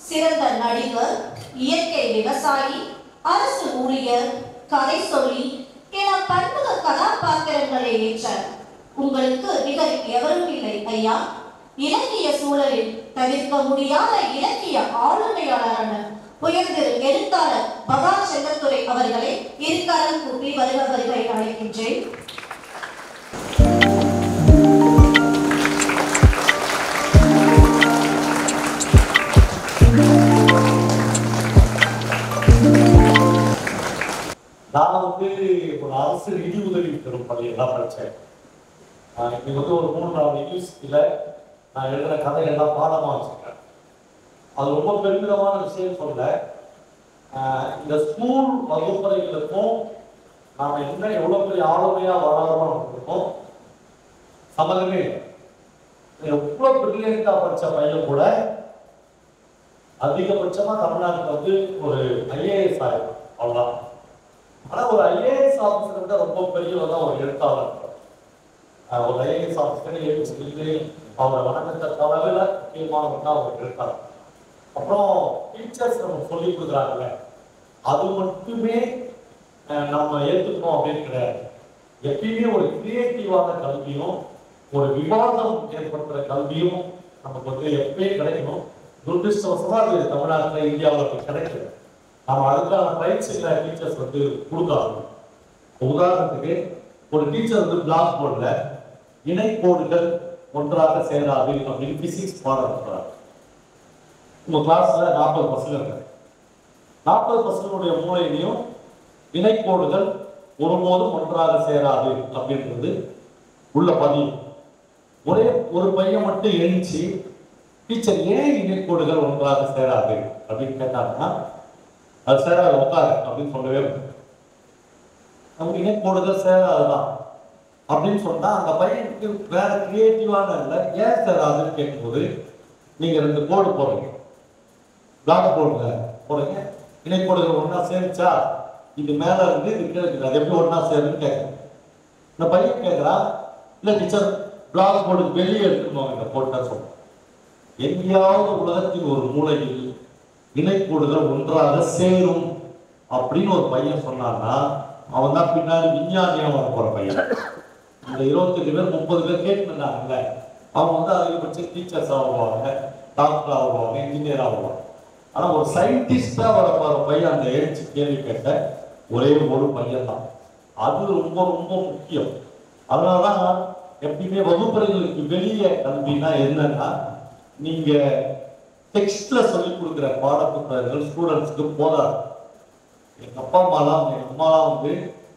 சிறந்த நடிகர் இயற்கை விவசாயி அரசு ஊழியர் கதை சொல்லி என பன்முக கதாபாத்திரங்களை ஏற்ற உங்களுக்கு நிகர் எவரும் இல்லை ஐயா இலக்கிய சூழலில் தவிர்க்க முடியாத இலக்கிய ஆளுமையாளரான உயர்திரு எழுத்தாளர் பகா செல்லத்துறை அவர்களை இருக்காரம் கூப்பி வருக வருக என அழைக்கின்றேன் நான் வந்து ஒரு அரசு நிதி உதவி பெறும் பள்ளியில் தான் படித்தேன் இன்னைக்கு வந்து ஒரு மூன்றாவது யூனிவர்சிட்டியில் நான் எழுதுன கதை எல்லாம் பாடமாக வச்சுருக்கேன் அது ரொம்ப பெருமிதமான விஷயம் சொல்ல ஆஹ் இந்த ஸ்கூல் வகுப்பறைகளுக்கும் நாம் என்ன எவ்வளோ பெரிய ஆளுமையாக வளரணும் இருக்கோம் சம்மந்தமே இல்லை எவ்வளோ பிரில்லியண்ட்டாக படித்த பையன் கூட அதிகபட்சமாக தமிழ்நாட்டில் வந்து ஒரு ஐஏஎஸ் ஆயிடும் அவ்வளோதான் ஆனா ஒரு ஐஏஎஸ் ஆஃபீஸர் விட ரொம்ப பெரியவர் தான் ஒரு எழுத்தாளர் ஆஹ் ஒரு ஐஏஎஸ் ஆஃபீஸர் எழுதி சொல்லி அவரை வணக்கத்தை அளவில் முக்கியமானவர் தான் அவர் எழுத்தாளர் அப்புறம் டீச்சர்ஸ் நம்ம சொல்லி கொடுக்குறாங்கல்ல அது மட்டுமே ஆஹ் நம்ம ஏற்றுக்கணும் அப்படின்னு கிடையாது எப்பயுமே ஒரு கிரியேட்டிவான கல்வியும் ஒரு விவாதம் ஏற்படுத்துற கல்வியும் நமக்கு வந்து எப்பயும் கிடைக்கணும் துரதிருஷ்டவசமா அது தமிழ்நாட்டில் இந்தியாவில் அப்படி கிடைக்கல நம்ம அதுக்கான பயிற்சிகளை டீச்சர்ஸ் வந்து கொடுக்காது உதாரணத்துக்கு ஒரு டீச்சர் வந்து பிளாக் போர்டில் இணைக்கோடுகள் ஒன்றாக சேராது அப்படின்னு பிசிக்ஸ் பாடம் இருக்கிறார் உங்க கிளாஸ்ல நாற்பது பசங்க இருக்காங்க நாற்பது பசங்களுடைய மூளையிலையும் இணைக்கோடுகள் ஒருபோதும் ஒன்றாக சேராது அப்படின்றது உள்ள பதிவு ஒரே ஒரு பையன் மட்டும் எழுந்துச்சு டீச்சர் ஏன் இணைக்கோடுகள் ஒன்றாக சேராது அப்படின்னு கேட்டாங்கன்னா அது சேராது உட்காரு அப்படின்னு சொல்லவே முடியாது. நமக்கு இணைக்கோடுகள் சேராதுதான் அப்படின்னு சொன்னா அந்த பையனுக்கு வேற கிரியேட்டிவான இல்லை ஏன் சேராதுன்னு கேட்கும்போது நீங்க ரெண்டு கோடு போடுறீங்க பிளாக் போடுங்க போடுங்க இணைக்கோடுகள் ஒண்ணா சேர்ந்துச்சா இது மேல இருந்து இது கீழே இருக்குது அது எப்படி ஒண்ணா சேருன்னு கேட்குறேன் இந்த பையன் கேட்குறான் இல்லை டீச்சர் பிளாக் போர்டுக்கு வெளியே எடுத்துக்கணும் இந்த போட்டா சொல்றேன் எங்கேயாவது உலகத்தின் ஒரு மூலையில் இணைக்கோடுகள் ஒன்றாக சேரும் அப்படின்னு ஒரு பையன் சொன்னான்னா அவன் தான் பின்னாடி விஞ்ஞானியா வர போற பையன் இந்த இருபத்தெட்டு பேர் முப்பது பேர் கேட்டுருந்தாங்கல்ல அவங்க வந்து அதிகபட்சம் டீச்சர்ஸ் ஆகுவாங்க டாக்டர் ஆகுவாங்க இன்ஜினியர் ஆகுவாங்க ஆனா ஒரு சயின்டிஸ்டா வர போற பையன் அந்த எழுச்சி கேள்வி கேட்ட ஒரே ஒரு பையன் தான் அது ரொம்ப ரொம்ப முக்கியம் அதனாலதான் எப்பயுமே வகுப்பறைகளுக்கு வெளியே கல்வினா என்னன்னா நீங்க டெக்ஸ்ட்ல சொல்லி கொடுக்குற பாடப்புத்தகங்கள் ஸ்டூடெண்ட்ஸ்க்கு போதாது எங்க அப்பா அம்மாலாம் எங்க அம்மாலாம் வந்து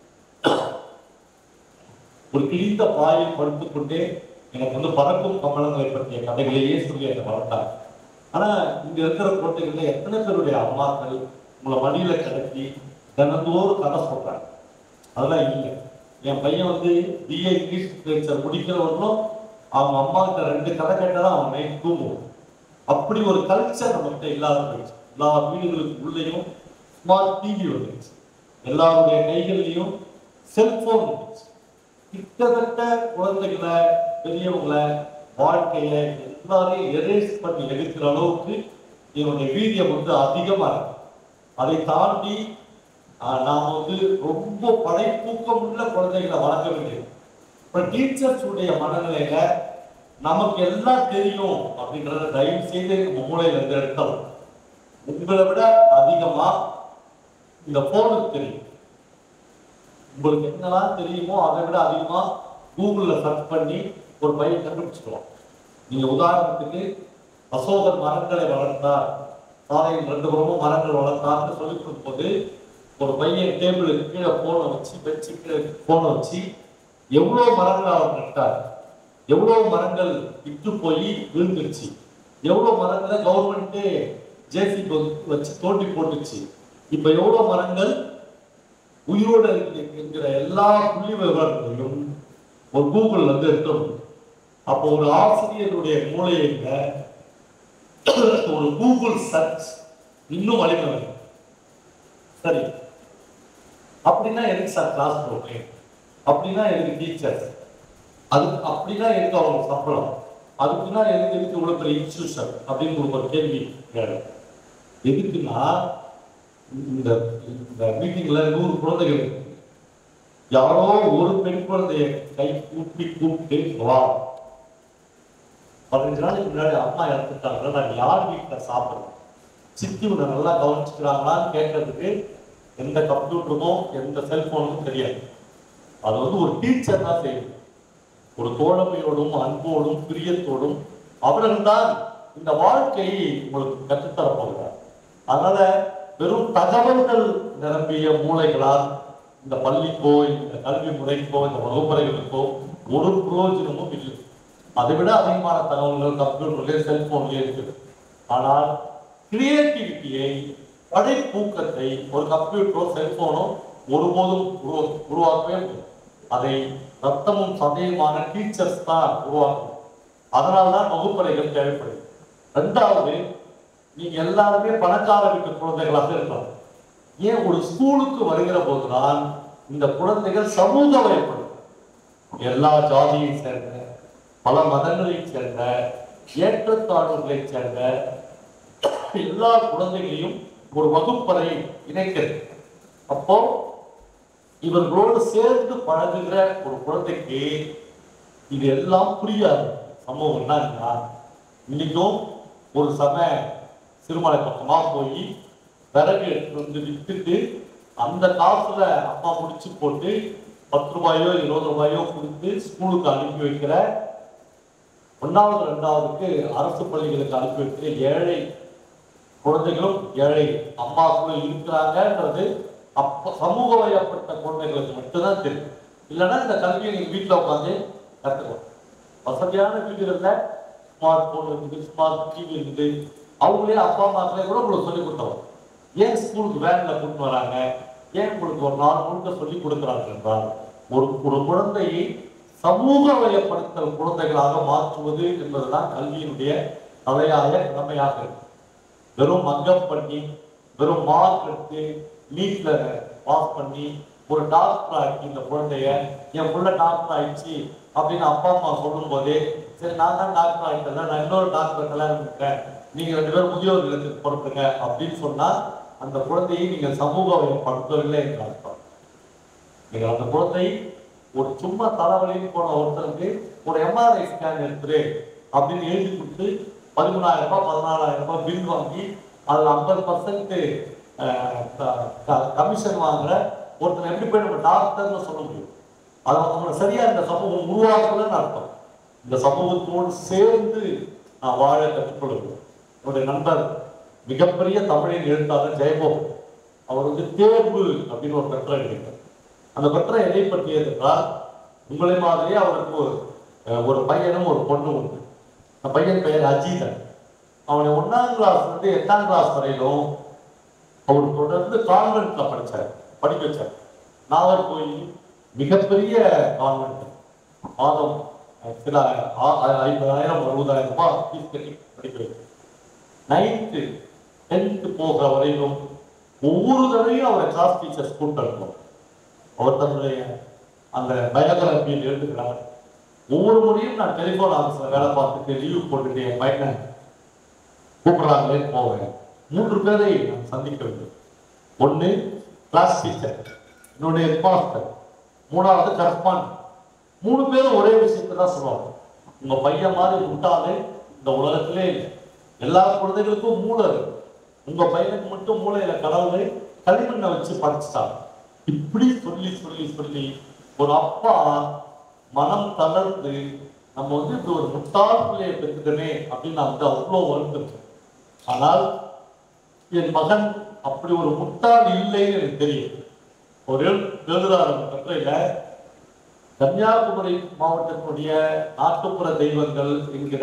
ஒரு கிழிந்த பாயில் படுத்துக்கொண்டே எனக்கு வந்து பறக்கும் கமலங்களை பற்றிய கதைகளையே சொல்லி என்னை வளர்த்தாங்க ஆனா இங்க இருக்கிற குழந்தைகள்ல எத்தனை பேருடைய அம்மாக்கள் உங்களை மடியில கிடத்தி தினந்தோறும் கதை சொல்றாங்க அதெல்லாம் இல்லை என் பையன் வந்து பிஏ இங்கிலீஷ் லிட்ரேச்சர் முடிக்கிறவர்களும் அவங்க அம்மா கிட்ட ரெண்டு கதை கேட்டாதான் அவன் நைட் தூங்குவோம் அப்படி ஒரு கல்ச்சர் நம்மகிட்ட இல்லாத போயிடுச்சு எல்லா வீடுகளுக்கு உள்ளேயும் ஸ்மார்ட் டிவி வந்துருச்சு எல்லாருடைய கைகள்லையும் செல்போன் வந்துருச்சு கிட்டத்தட்ட குழந்தைகளை பெரியவங்களை வாழ்க்கையை எல்லாரையும் எரேஸ் பண்ணி எடுக்கிற அளவுக்கு இவனுடைய வீரியம் வந்து அதிகமா இருக்கு அதை தாண்டி ஆஹ், நாம வந்து ரொம்ப படைப்பூக்கம் உள்ள குழந்தைகளை வளர்க்க வேண்டியது இப்ப டீச்சர்ஸ் உடைய மனநிலையில நமக்கு எல்லாம் தெரியும் அப்படின்றத தயவு செய்து நம்ம மூளையில இருந்து எடுத்தோம் உங்களை விட அதிகமா இந்த போனுக்கு தெரியும் உங்களுக்கு என்னெல்லாம் தெரியுமோ அதை விட அதிகமா கூகுள்ல சர்ச் பண்ணி ஒரு பையன் கண்டுபிடிச்சிடுவான் நீங்க உதாரணத்துக்கு அசோகர் மரங்களை வளர்த்தார் சாலையில் ரெண்டு புறமும் மரங்கள் வளர்த்தார்னு சொல்லி கொடுக்கும்போது ஒரு பையன் டேபிளுக்கு கீழே போனை வச்சு பெஞ்சு கீழே போனை வச்சு எவ்வளவு மரங்கள் அவர் நட்டார் எவ்வளவு மரங்கள் விட்டு போய் விழுந்துருச்சு எவ்வளவு மரங்களை கவர்மெண்ட்டே ஜேசி வச்சு தோண்டி போட்டுச்சு இப்ப எவ்வளவு மரங்கள் உயிரோட இருக்கிற எல்லா புள்ளி விவரங்களையும் ஒரு கூகுள்ல இருந்து எடுக்கணும் அப்போ ஒரு ஆசிரியருடைய மூளையில ஒரு கூகுள் சர்ச் இன்னும் வலிமை வரும். சரி அப்படின்னா எதுக்கு சார் கிளாஸ் போடுறேன் அப்படின்னா எதுக்கு டீச்சர்ஸ் அது அப்படின்னா எதுக்கு அவங்க சம்பளம் அதுக்குன்னா எதுக்கு எதுக்கு இவ்வளவு பெரிய இன்ஸ்டியூஷன் அப்படின்னு உங்களுக்கு ஒரு கேள்வி கேளு எதுக்குன்னா இந்த இந்த மீட்டிங்ல நூறு குழந்தைகள் இருக்கு. யாரோ ஒரு பெண் குழந்தைய கை கூப்பி கூப்பிட்டு வா பதினஞ்சு நாளைக்கு முன்னாடி அம்மா இறந்துட்டாங்க நான் யார் வீட்டில் சாப்பிடுறேன் சித்தி உன்னை நல்லா கவனிச்சுக்கிறாங்களான்னு கேட்கறதுக்கு எந்த கம்ப்யூட்டருமோ எந்த செல்போனும் தெரியாது அது வந்து ஒரு டீச்சர் தான் செய்யும் ஒரு தோழமையோடும் அன்போடும் பிரியத்தோடும் அவர்கள்தான் இந்த வாழ்க்கையை உங்களுக்கு கற்றுத்தரப் போகிறார் அதனால வெறும் தகவல்கள் நிரம்பிய மூளைகளால் இந்த பள்ளிக்கோ இந்த கல்வி முறைக்கோ இந்த வகுப்பறைகளுக்கோ ஒரு பிரயோஜனமும் இல்லை அதை விட அதிகமான தகவல்கள் கம்ப்யூட்டர்லேயே செல்போன்லேயே இருக்குது ஆனால் கிரியேட்டிவிட்டியை படைப்பூக்கத்தை ஒரு கம்ப்யூட்டரோ செல்போனோ ஒருபோதும் உருவ உருவாக்கவே முடியாது அதை ரத்தமும் சதையுமான டீச்சர்ஸ் தான் உருவாக்கும் அதனால தான் வகுப்பறைகள் தேவைப்படுது ரெண்டாவது நீங்க எல்லாருமே பணக்கார வீட்டு குழந்தைகளாக இருக்கலாம் ஏன் ஒரு ஸ்கூலுக்கு வருகிற போதுதான் இந்த குழந்தைகள் சமூக வயப்படும் எல்லா ஜாதியை சேர்ந்த பல மதங்களை சேர்ந்த ஏற்றத்தாழ்வுகளை சேர்ந்த எல்லா குழந்தைகளையும் ஒரு வகுப்பறை இணைக்கிறது அப்போ இவர்களோடு சேர்ந்து பழகுகிற ஒரு குழந்தைக்கு இது எல்லாம் புரியாது சமூகம்னா என்ன இன்னைக்கும் ஒரு சமய சிறுமலை பக்கமா போய் விறகு எடுத்துட்டு வந்து வித்துட்டு அந்த காசுல அப்பா முடிச்சு போட்டு பத்து ரூபாயோ இருபது ரூபாயோ கொடுத்து ஸ்கூலுக்கு அனுப்பி வைக்கிற ஒன்னாவது ரெண்டாவதுக்கு அரசு பள்ளிகளுக்கு அனுப்பி வைக்கிற ஏழை குழந்தைகளும் ஏழை அம்மாக்களும் இருக்கிறாங்கன்றது அப்ப சமூக வயப்பட்ட குழந்தைகளுக்கு மட்டும்தான் தெரியும் இல்லைன்னா இந்த கல்வியை நீங்க வீட்டில் உட்காந்து கற்றுக்கலாம் வசதியான வீடுகளில் ஸ்மார்ட் போன் இருக்குது ஸ்மார்ட் டிவி இருக்குது அவங்களே அப்பா அம்மாக்களே கூட உங்களுக்கு சொல்லி கொடுத்தவங்க ஏன் ஸ்கூலுக்கு வேன்ல கூட்டு வராங்க ஏன் உங்களுக்கு ஒரு நாள் முழுக்க சொல்லி கொடுக்குறாங்க என்றால் ஒரு ஒரு குழந்தையை சமூக வயப்படுத்தல் குழந்தைகளாக மாற்றுவது என்பதுதான் கல்வியினுடைய தலையாய கடமையாக இருக்கு வெறும் மங்கப் பண்ணி வெறும் மார்க் எடுத்து நீட்ல பாஸ் பண்ணி ஒரு டாக்டர் ஆக்கி இந்த குழந்தைய என் புள்ள டாக்டர் ஆயிடுச்சு அப்படின்னு அப்பா அம்மா சொல்லும் போதே சரி நான் தான் டாக்டர் ஆகிட்டேன் நான் இன்னொரு டாக்டர் கல்யாணம் பண்ணிட்டேன் நீங்க ரெண்டு பேரும் முதியோர் இல்லத்துக்கு பொறுப்புங்க அப்படின்னு சொன்னா அந்த குழந்தையை நீங்க சமூக வயப்படுத்தவில்லை என்று அர்த்தம் நீங்க அந்த குழந்தை ஒரு சும்மா தலைவலின்னு போன ஒருத்தருக்கு ஒரு எம்ஆர்ஐ ஸ்கேன் எடுத்துரு அப்படின்னு எழுதி கொடுத்து பதிமூணாயிரம் ரூபாய் பதினாலாயிரம் ரூபாய் பில் வாங்கி அதுல ஐம்பது பர்சன்ட் கமிஷன் வாங்குற ஒருத்தர் எப்படி போய் நம்ம டாக்டர்னு சொல்ல முடியும் அது அவங்களை சரியா இந்த சமூகம் உருவாக்கலன்னு அர்த்தம் இந்த சமூகத்தோடு சேர்ந்து நான் வாழ கற்றுக்கொள்கிறேன் என்னுடைய நண்பர் மிகப்பெரிய தமிழின் எழுத்தாளர் ஜெயமோகன் அவர் வந்து தேர்வு அப்படின்னு ஒரு கட்டுரை எழுதிட்டார் அந்த கட்டுரை எதை பற்றியது என்றால் உங்களை மாதிரியே அவருக்கு ஒரு அஹ், ஒரு பையனும் ஒரு பொண்ணும் உண்டு அந்த பையன் பெயர் அஜீதன் அவனை ஒன்னாம் கிளாஸ்ல இருந்து எட்டாம் கிளாஸ் வரையிலும் அவர் தொடர்ந்து கான்வென்ட்ல படிச்சார் படிக்க வச்சார் நாகர்கோயில் மிகப்பெரிய கான்வென்ட் மாதம் அஹ், சில ஆ- ஆ- ஐம்பதாயிரம் அறுபதாயிரம் ரூபாய் ஃபீஸ் கட்டி படிக்க வைத்தார் நைன்த்து டென்த்து போகிற வரையிலும் ஒவ்வொரு தடவையும் அவரை கிளாஸ் டீச்சர்ஸ் கூப்பிட்டு அனுப்புவோம் அவர் தன்னுடைய அந்த பயோகிராபியில் எழுதுகிறார் ஒவ்வொரு முறையும் நான் டெலிஃபோன் ஆஃபீஸில் வேலை பார்த்துட்டு லீவ் போட்டுட்டு என் பையனை கூப்பிடுறாங்களே போவேன் மூன்று பேரை நான் சந்திக்க வேண்டும் ஒன்று கிளாஸ் டீச்சர் இன்னொன்று ஹெட் மாஸ்டர் மூணாவது கரஸ்பாண்ட் மூணு பேரும் ஒரே விஷயத்தை தான் சொல்லுவாங்க உங்க பையன் மாதிரி முட்டாளு இந்த உலகத்திலே இல்லை எல்லா குழந்தைகளுக்கும் மூளை இருக்கு உங்க பையனுக்கு மட்டும் மூளையில கடவுளை களிமண்ணை வச்சு படைச்சிட்டாங்க இப்படி சொல்லி சொல்லி சொல்லி ஒரு அப்பா மனம் தளர்ந்து நம்ம வந்து இப்படி ஒரு முட்டாள் பிள்ளையை பெற்றுட்டமே அப்படின்னு நான் வந்து அவ்வளோ வருத்தம் ஆனால் என் மகன் அப்படி ஒரு முட்டாள் இல்லைன்னு எனக்கு தெரியும் ஒரு எழுதுறார் அந்த கட்டுரையில கன்னியாகுமரி மாவட்டத்தினுடைய நாட்டுப்புற தெய்வங்கள் என்கிற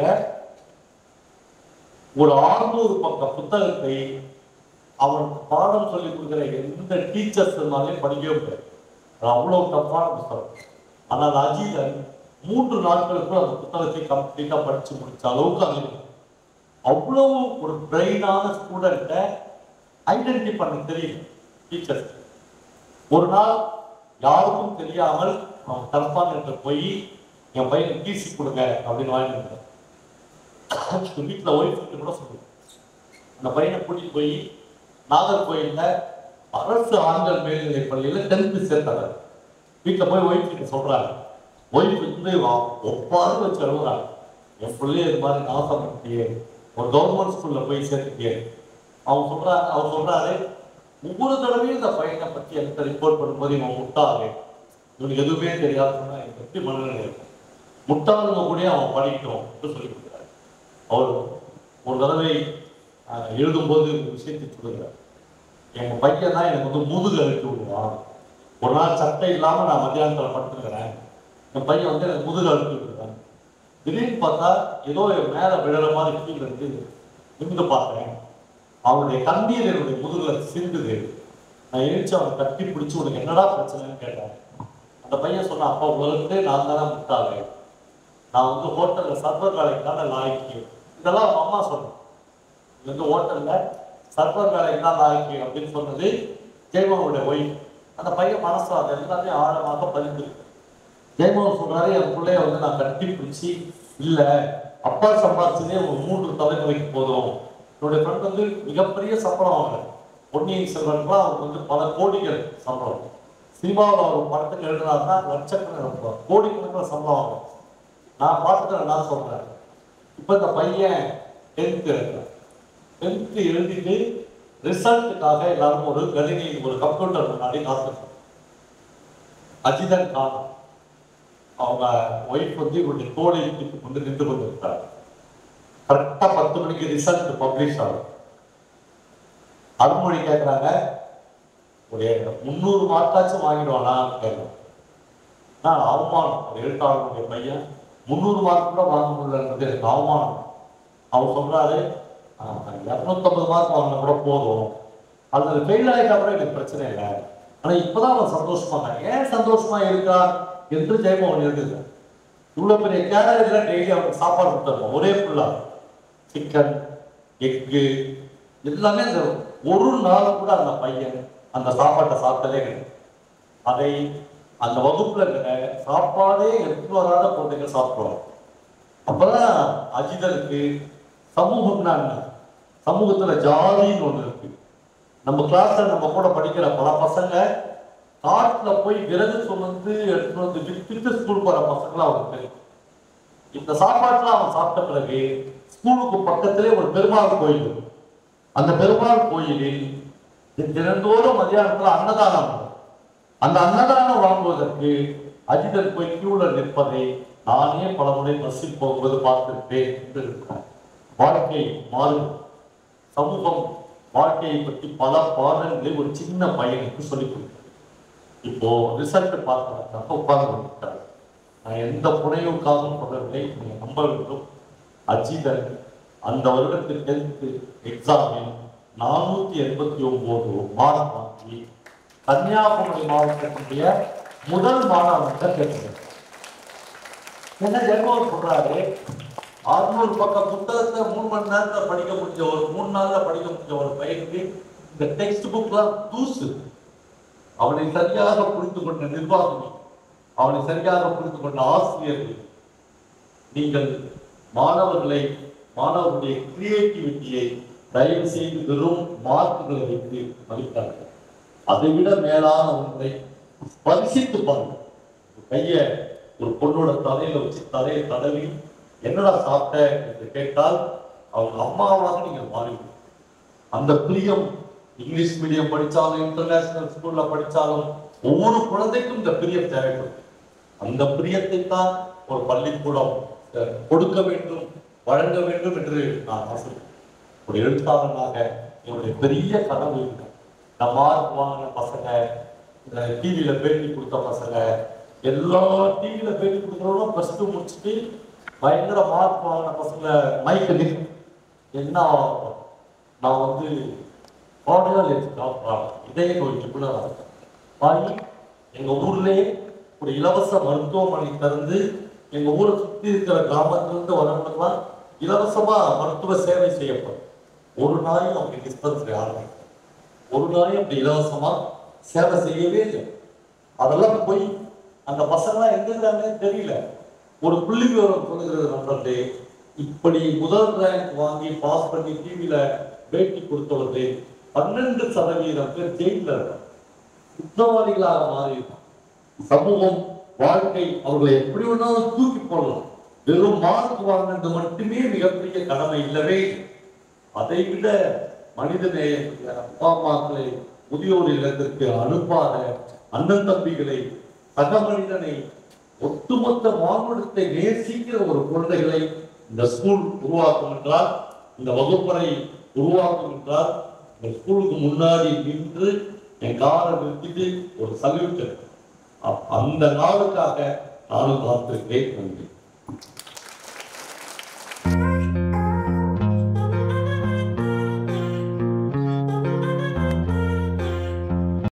ஒரு ஆறுநூறு பக்க புத்தகத்தை அவனுக்கு பாடம் சொல்லி கொடுக்குற எந்த டீச்சர்ஸ் இருந்தாலும் படிக்கவே முடியாது அது அவ்வளவு தப்பான புத்தகம் ஆனால் அஜீதன் மூன்று நாட்களுக்குள்ள அந்த புத்தகத்தை கம்ப்ளீட்டா படிச்சு முடிச்ச அளவுக்கு அது அவ்வளவு ஒரு பிரெயினான ஸ்டூடெண்ட்டை ஐடென்டி பண்ண தெரியும் டீச்சர்ஸ் ஒரு நாள் யாருக்கும் தெரியாமல் அவன் தரப்பான் என்று போய் என் பையனுக்கு டிசி கொடுங்க அப்படின்னு வாங்கிட்டு வந்தேன் வீட்டில் ஒய்ஃப் கூட சொல்லுவேன் அந்த பையனை கூட்டிட்டு போய் நாகர்கோயில்ல அரசு ஆண்கள் மேல்நிலைப் பள்ளியில டென்த்து சேர்த்தாங்க வீட்டில் போய் ஒய்ஃப் கிட்ட சொல்றாங்க ஒய்ஃப் வந்து வா- ஒப்பாரு வச்சு அழுகுறாங்க என் பிள்ளைய இது மாதிரி நாசம் பண்ணிட்டியே ஒரு கவர்மெண்ட் ஸ்கூல்ல போய் சேர்த்துட்டியே அவங்க சொல்றாங்க அவர் சொல்றாரு ஒவ்வொரு தடவையும் இந்த பையனை பத்தி எனக்கு ரிப்போர்ட் பண்ணும்போது இவன் முட்டாளு இவனுக்கு எதுவுமே தெரியாது சொன்னா எனக்கு எப்படி மனநிலை இருக்கும் முட்டாளுங்க கூட அவன் படிக்கட்டும் என்று சொல்லி கொடுக்குறாரு அவர் ஒரு தடவை அஹ், எழுதும்போது ஒரு விஷயத்தை சொல்லுகிறார் எங்க பையன் தான் எனக்கு வந்து முதுகு அழுத்தி விடுவான் ஒரு நாள் சட்டை இல்லாம நான் மத்தியானத்துல படுத்துக்கிறேன் என் பையன் வந்து எனக்கு முதுகு அழுத்தி விடுவான் திடீர்னு பார்த்தா ஏதோ என் மேல விழற மாதிரி கீழே இருந்து நிமிந்து பார்த்தேன் அவனுடைய கண்ணீர் என்னுடைய முதுகுல சிந்துது நான் எழுச்சி அவனை கட்டி பிடிச்சி உனக்கு என்னடா பிரச்சனைன்னு கேட்டேன் அந்த பையன் சொன்னான் அப்பா உலகத்திலே நான் தானே முட்டாளு நான் வந்து ஹோட்டல்ல சர்வர் வேலைக்கு தானே லாய்க்கு இதெல்லாம் அவங்க அம்மா சொன்னேன் இது வந்து ஹோட்டல்ல சர்வர் வேலைக்கு தான் லாய்க்கு அப்படின்னு சொன்னது ஜெயமோகனுடைய ஒய்ஃப் அந்த பையன் மனசுல அது எல்லாமே ஆழமாக பதிந்து ஜெயமோகன் சொல்றாரு என் பிள்ளைய வந்து நான் கட்டி பிடிச்சி இல்ல அப்பா சம்பாதிச்சதே ஒரு மூன்று தலைமுறைக்கு போதும் என்னுடைய ஃப்ரெண்ட் வந்து மிகப்பெரிய சம்பளம் வாங்குறாரு பொன்னியின் செல்வன்லாம் அவருக்கு வந்து பல கோடிகள் சம்பளம் சினிமாவில் அவர் ஒரு படத்துக்கு எழுதுனாருன்னா லட்சக்கணக்கில் கோடிக்கணக்கில் சம்பளம் வாங்குறாரு நான் பார்த்துட்டு நான் சொல்றேன் இப்போ இந்த பையன் டென்த்து எழுதுறான் டென்த்து எழுதிட்டு ரிசல்ட்டுக்காக எல்லாரும் ஒரு கணினி ஒரு கம்ப்யூட்டர் முன்னாடி காத்துருக்கோம் அஜிதன் கான் அவங்க ஒய்ஃப் வந்து இவருடைய தோலை தூக்கி கொண்டு நின்று கொண்டிருக்காரு கரெக்டா பத்து மணிக்கு ரிசல்ட் பப்ளிஷ் ஆகும் அருள்மொழி கேட்குறாங்க ஒரு முந்நூறு மார்க்காச்சும் வாங்கிடுவானா கேட்குறோம் நான் அவமானம் ஒரு எழுத்தாளருடைய பையன் முந்நூறு மார்க் கூட வாங்க முடியலன்றது எனக்கு அவமானம் அவர் சொல்றாரு இரநூத்தம்பது மார்க் வாங்கினா கூட போதும் அல்லது ஃபெயில் ஆகிட்டா கூட எனக்கு பிரச்சனை இல்லை ஆனா இப்பதான் அவன் சந்தோஷமா இருக்கான் ஏன் சந்தோஷமா இருக்கான் என்று ஜெயமோகன் இருக்குது இவ்வளவு பெரிய கேலரியில டெய்லி அவனுக்கு சாப்பாடு கொடுத்துருவோம் ஒரே ஃபுல்லா சிக்கன் எக்கு எல்லாமே இந்த ஒரு நாள் கூட அந்த பையன் அந்த சாப்பாட்டை சாப்பிட்டதே கிடையாது அதை அந்த வகுப்புல இருக்கிற சாப்பாடே எடுத்து வராத குழந்தைங்க சாப்பிடுவாங்க அப்பதான் அஜிதனுக்கு சமூகம்னா என்ன சமூகத்துல ஜாதின்னு ஒண்ணு இருக்கு நம்ம கிளாஸ்ல நம்ம கூட படிக்கிற பல பசங்க காட்டுல போய் விறகு சுமந்து எடுத்துட்டு வந்து வித்துட்டு ஸ்கூல் போற பசங்களாம் அவனுக்கு தெரியும் இந்த சாப்பாட்டுல அவன் சாப்பிட்ட பிறகு ஸ்கூலுக்கு பக்கத்திலே ஒரு பெருமாள் கோயில் இருக்கு. அந்த பெருமாள் கோயிலில் தினந்தோறும் மதியானத்துல அன்னதானம் நடக்கும். அந்த அன்னதானம் வாங்குவதற்கு அஜிதன் போய் கியூல நிற்பதை நானே பல முறை பஸ்ஸில் போகும்போது பார்த்திருப்பேன் என்று இருக்கிறார் வாழ்க்கை மாறும் சமூகம் வாழ்க்கையை பற்றி பல பாடங்களை ஒரு சின்ன பையனுக்கு சொல்லிக் கொடுக்கிறது இப்போ ரிசல்ட் பார்க்கறதுக்காக உட்கார்ந்து கொண்டிருக்காரு நான் எந்த புனைவுக்காகவும் சொல்லவில்லை நீங்க நம்ப வேண்டும் அஜிதன் அந்த வருடத்தில் டென்த்து எக்ஸாமில் நானூத்தி எண்பத்தி ஒன்பது மார்க் வாங்கி கன்னியாகுமரி மாவட்டத்தினுடைய முதல் மாணவனாக தேர்ந்தெடுத்தார் என்ன ஜெகமோகன் சொல்றாரு அறுநூறு பக்கம் புத்தகத்தை மூணு மணி நேரத்துல படிக்க முடிஞ்ச ஒரு மூணு நாள்ல படிக்க முடிஞ்ச ஒரு பையனுக்கு இந்த டெக்ஸ்ட் புக்லாம் தூசு அவனை சரியாக புரிந்து கொண்ட நிர்வாகங்கள் அவனை சரியாக புரிந்து கொண்ட ஆசிரியர்கள் நீங்கள் மாணவர்களை மாணவர்களுடைய கிரியேட்டிவிட்டியை தயவு செய்து வெறும் மார்க்குகளை வைத்து மதிப்பார்கள் அதை விட மேலான ஒன்றை பரிசித்து பாருங்க ஒரு கைய ஒரு பொண்ணோட தலையில வச்சு தலையை தடவி என்னடா சாப்பிட்ட என்று கேட்டால் அவங்க அம்மாவாக நீங்கள் மாறிவிடும் அந்த பிரியம் இங்கிலீஷ் மீடியம் படிச்சாலும் இன்டர்நேஷனல் ஸ்கூல்ல படிச்சாலும் ஒவ்வொரு குழந்தைக்கும் இந்த பிரியம் தேவைப்படும் அந்த பிரியத்தை தான் ஒரு பள்ளிக்கூடம் அஹ், கொடுக்க வேண்டும் வழங்க வேண்டும் என்று நான் ஆசைப்படுறேன் ஒரு எழுத்தாளனாக என்னுடைய பெரிய கனவு இருக்கு நான் மார்க் வாங்கின பசங்க டிவியில பேட்டி கொடுத்த பசங்க எல்லா டிவியில பேட்டி கொடுக்குறவங்களும் ப்ளஸ் டூ முடிச்சுட்டு பயங்கர மார்க் வாங்கின பசங்க மைக்கு நிற்கு என்ன ஆகும்? நான் வந்து கார்டியாலஜி டாக்டர் இதய நோய் நிபுணராக இருக்கேன் வாங்கி எங்க ஊர்லயே ஒரு இலவச மருத்துவமனை திறந்து எங்க ஊரை சுத்தி இருக்கிற கிராமத்திலிருந்து வரவங்களுக்குலாம் இலவசமா மருத்துவ சேவை செய்யப்படும் ஒரு நாயும் அப்படி டிஸ்பென்சரி ஆரம்பிக்கும் ஒரு நாயும் அப்படி இலவசமா சேவை செய்யவே இல்லை அதெல்லாம் போய் அந்த பசங்களாம் எங்க இருக்காங்கன்னு தெரியல ஒரு புள்ளி விவரம் சொல்லுகிறது நண்பர்களே இப்படி முதல் ரேங்க் வாங்கி பாஸ் பண்ணி டிவியில பேட்டி கொடுத்தவர்கள் பன்னெண்டு சதவீதம் பேர் ஜெயிலில் இருக்காங்க குற்றவாளிகளாக மாறியிருக்காங்க சமூகம் வாழ்க்கை அவர்களை எப்படி வேணாலும் தூக்கி போடலாம் வெறும் மார்க் வாங்கினது மட்டுமே மிகப்பெரிய கடமை இல்லவே இல்லை. அதை விட மனித நேயத்துக்கு அப்பா அம்மாக்களை முதியோர் இல்லத்திற்கு அனுப்பாத அண்ணன் தம்பிகளை சக மனிதனை ஒட்டுமொத்த மானுடத்தை நேசிக்கிற ஒரு குழந்தைகளை இந்த ஸ்கூல் உருவாக்கும் என்றால் இந்த வகுப்பறை உருவாக்கும் என்றால் இந்த ஸ்கூலுக்கு முன்னாடி நின்று என் காரை நிறுத்திட்டு ஒரு சல்யூட் அந்த நாளுக்காக நானும் காத்திருக்கிறேன் நன்றி